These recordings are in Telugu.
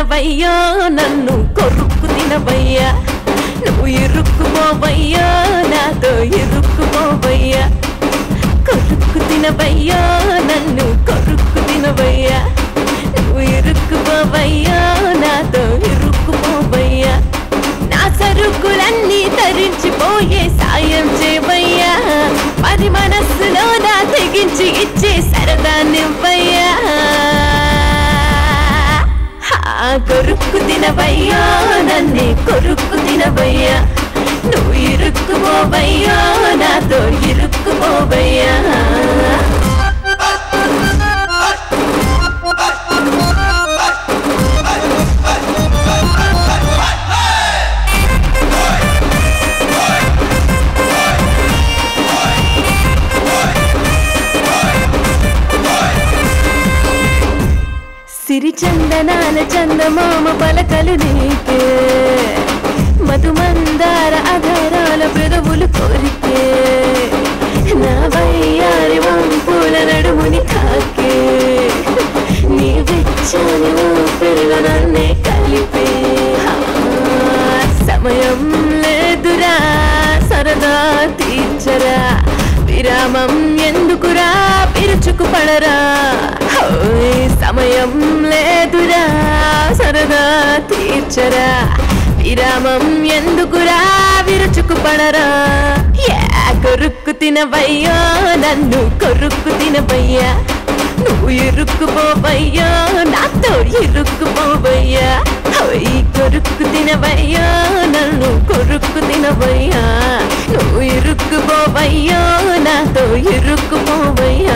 తినవయ్యా నన్ను కొరుక్కు తినవయ్యా నువ్వు ఇరుక్కుపోవయ్యా నాతో ఇరుక్కుపోవయ్యా కొరుక్కు తినవయ్యా నన్ను కొరుక్కు తినవయ్యా నువ్వు ఇరుక్కుపోవయ్యా నాతో ఇరుక్కుపోవయ్యా నా సరుకులన్నీ తరించిపోయే సాయం చేయవయ్యా మరి మనస్సులో నా తెగించి ఇచ్చే సరదా నివ్వయ్యా ఆ కొరుక్కు తినవయ్యా నన్నే కొరుక్కు తినవయ్యా నువ్వు ఇరుక్కుపోవయ్యా నాతో ఇరుక్కుపోవయ్యా సిరి చందనాల చందమామ పలకలు నీకే మధుమందార అధరాల పెదవులు కోరికే నా వయ్యారి వంపుల నడుముని కాకే నీ వెచ్చని ఊపిరిలో నన్నే కలిపే ఆ, సమయం లేదురా సరదా తీర్చరా విరామం ఎందుకురా పిరుచుకు పడరా ఓయ్ సమయం లేదురా సరదా తీర్చరా విరామం ఎందుకురా విరుచుకు పడరా యా, కొరుక్కు తినవయ్యా నన్ను కొరుక్కు తినవయ్యా నువ్వు ఇరుక్కుపోవయ్యా నాతో ఇరుక్కుపోవయ్యా ఓయ్ కొరుక్కు తినవయ్యా నన్ను కొరుక్కు తినవయ్యా నువ్వు ఇరుక్కుపోవయ్యా నాతో ఇరుక్కుపోవయ్యా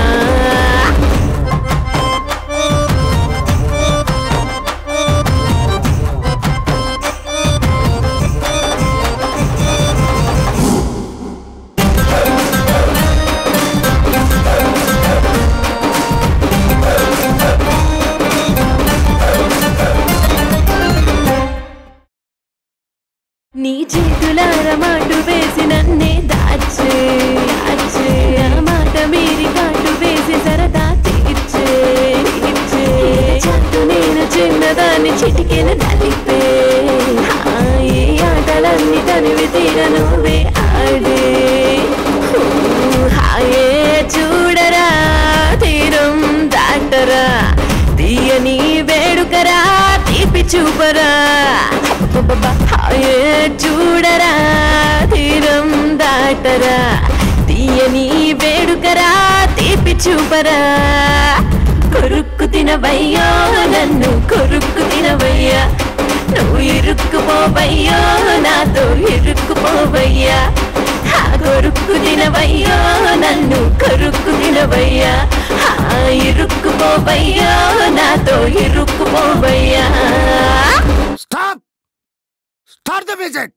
నీ చేతులార మాటు వేసి నన్నే దాచే దాచే ఆ మాట మీరి కాటు వేసి సరదా తీర్చే తీర్చే చాటు నేను చిన్నదాన్ని చిటికెన నలిపే ఆ, ఈ ఆటలన్నీ తనివి తీర నువ్వే ఆడే ఊ, హాయే చూడరా తీరం దాటరా తీయని వేడుకరా తీపి చూపరా అబ్బబ్బబ్బ, హాయే చూడరా తీరం దాటరా తీయని వేడుకరా తీపి చూపరా కొరుక్కు తినవయ్యా నన్ను కొరుక్కు తినవయ్యా నువ్వు ఇరుక్కుపోవయ్యా నాతో ఇరుక్కుపోవయ్యా ఆ కొరుక్కు తినవయ్యా నన్ను కొరుక్కు తినవయ్యా ఆ ఇరుక్కుపోవయ్యా నాతో ఇరుక్కుపోవయ్యా Stop! Start the music!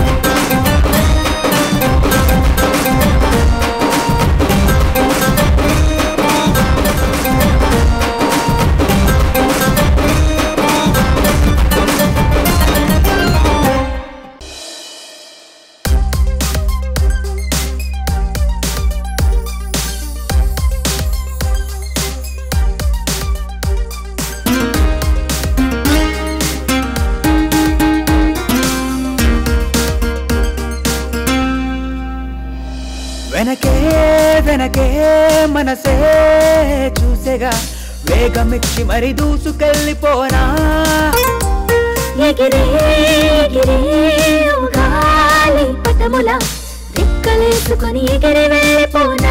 వెనకే వెనకే మనసే చూసేగా వేగమిచ్చి మరి దూసుకెళ్ళిపోనా ఎగిరే ఎగిరే ఓ గాలి పటముల రెక్కలేసుకొని ఎగిరి వెళ్ళిపోనా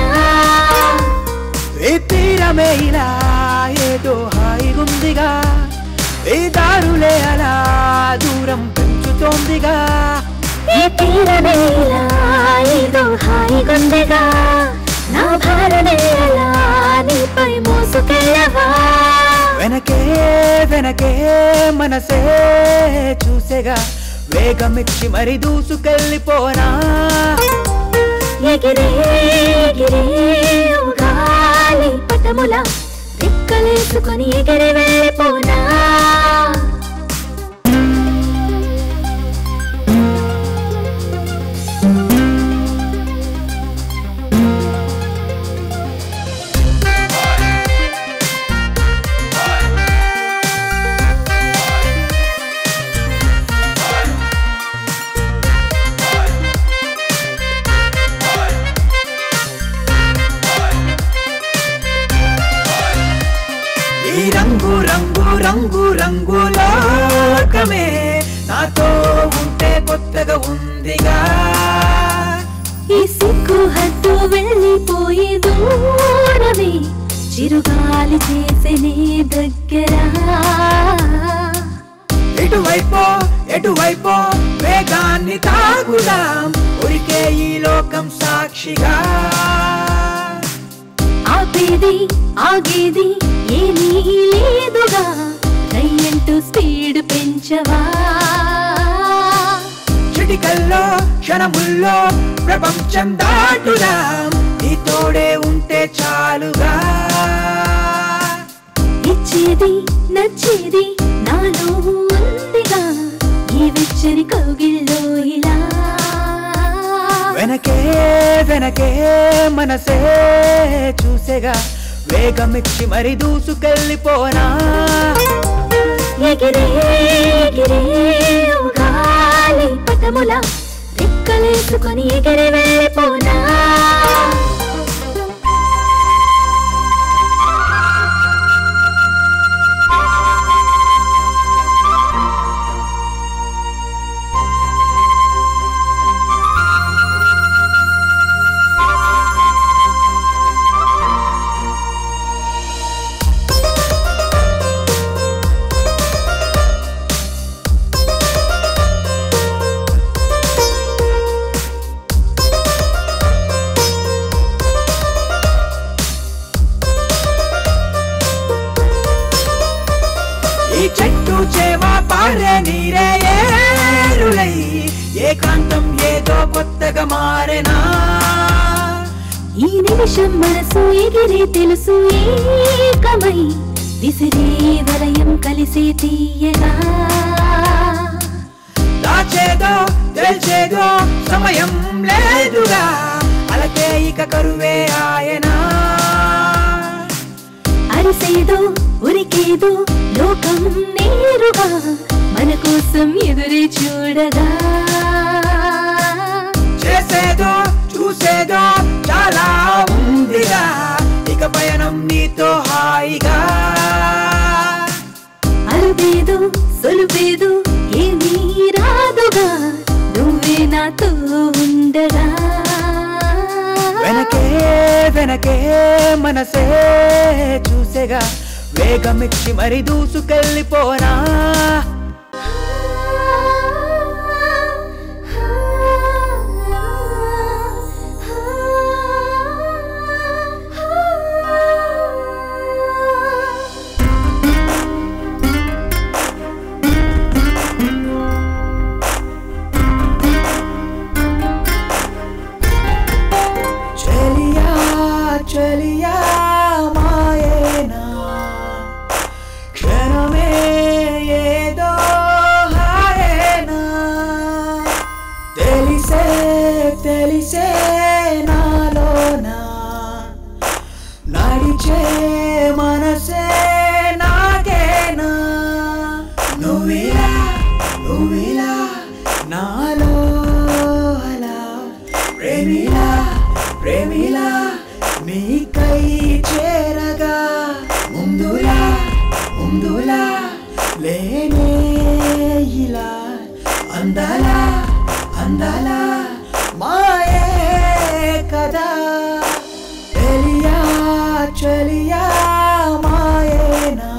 ఈ తీరమే ఇలా ఏదో హాయిగుందిగా ఈ దారులే అలా దూరం పెంచుతోందిగా ఈ తీరమే ఇలా ఏదో హాయిగుందిగా నా భారమే అలా నీపై మోసుకెళ్ళవా వెనకే వెనకే మనసే చూసేగా వేగమిచ్చి మరి దూసుకెళ్ళిపోనా ఎగిరే ఎగిరే ఓ గాలి పటముల రెక్కలేసుకొని ఎగిరి వెళ్ళిపోనా ఆ రంగులోకమే నాతో ఉంటే కొత్తగా ఉందిగా ఈ సిగ్గు హద్దు వెళ్ళిపోయి దూరమే చిరుగాలి చేసనే దగ్గర ఎటువైపో ఎటువైపో వేగాన్ని తాగుదాం ఉరికే ఈ లోకం సాక్షిగా ఆపేది ఆగేది ఏమీ లేదుగా దయ్యంటూ స్పీడ్ పెంచవా చిటికల్లో క్షణముల్లో ప్రపంచం దాటుదాం నీ తోడే ఉంటే చాలుగా ఇచ్చేది నచ్చేది నాలో ఉందిగా ఈ వెచ్చని కౌగిల్లో ఇలా వెనకే వెనకే మనసే చూసేగా వేగమిచ్చి మరి దూసుకెళ్ళిపోనా ఎగిరే ఎగిరే ఓ గాలి పటముల రెక్కలేసుకొని ఎగిరి వెళ్ళిపోనా ఈ చెట్టు చేమ పారే నీరే ఏరులై ఏకాంతం ఏదో కొత్తగా మారెనా ఈ నిమిషం మనసు ఎగిరి తెలుసు ఏకమై విసిరే వలయం కలిసే తీయగా దాచేదో తెలిచేదో సమయం లేదుగా అలకే ఇక కరువే ఆయనా అరిసేదో ఉరికేదో లోకం నేరుగా మన కోసం ఎదురే చూడగా చేసేదో చూసేదో చాలా ఉందిగా ఇక పయనం నీతో హాయిగా అరుదేదో సొలుపేదో ఏమీ రాదుగా నువ్వే నాతో ఉండగా వెనకే వెనకే మనసే చూసేగా వేగమిచ్చి మరి దూసుకెళ్ళిపోనా చలియా చలియా మాయేనా క్షణమే ఏదో హాయేనా తెలిసే తెలిసే నాలోనా నడిచే మనసే నాకేనా నువ్విలా నువ్విలా నాలో అలా ప్రేమిలా ప్రేమిలా నీకై చేరగా ముందులా ముందులా లేనే ఇలా అందలా అందలా మాయే కదా తెలియా చలియా మాయేనా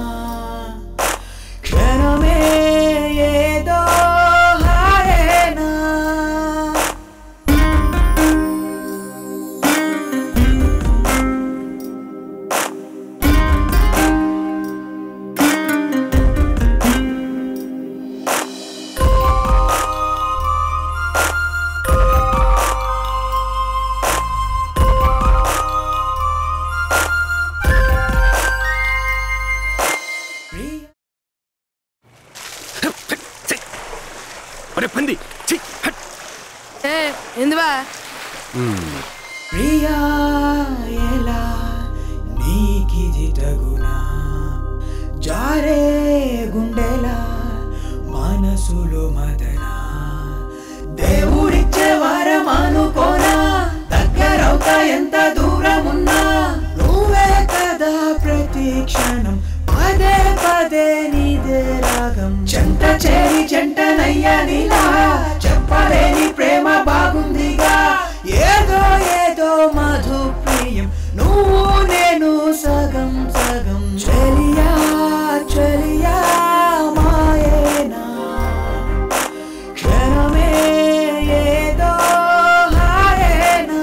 క్షణమే ఏదో హాయేనా ఒరే పంది ఛీ, హట్. ఏ ఎందువా ప్రియా ఎలా నీకిది తగునా జారే గుండెలా మనసులో మదన దేవుడిచ్చే వరం అనుకోనా దగ్గరవుతా ఎంత దూరం ఉన్నా నువ్వే కదా ప్రతి క్షణం పదే పదే నీదే చెయ్యనిలా చెప్పలేని ప్రేమ బాగుందిగా ఏదో ఏదో మధు ప్రియం నువ్వు నేను సగం సగం చెలియా చెలియా మాయేనా క్షణమే ఏదో హాయేనా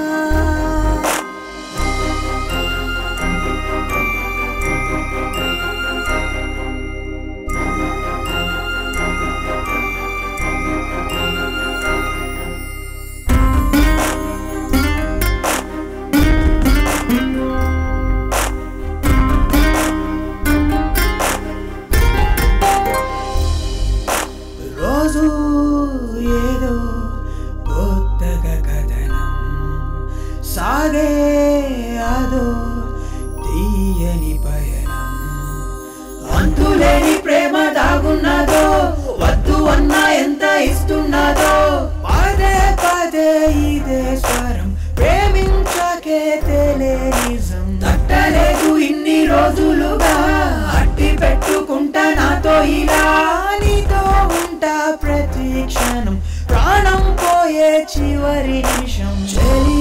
రోజు ఏదో కొత్తగా కథనం సాగే అదో తీయని పయనం అంతులేని ప్రేమ దాగున్నదో వద్దు అన్నా ఎంత ఇస్తున్నదో పదే పదే ఇదే స్వరం ప్రేమించకే తెలే నిజం తట్టలేదు ఇన్ని రోజులుగా అట్టి పెట్టుకుంటా నాతో ఇలా నీతో ఉంటా ప్రతి క్షణం ప్రాణం పోయే చివరి నిమిషం చెలి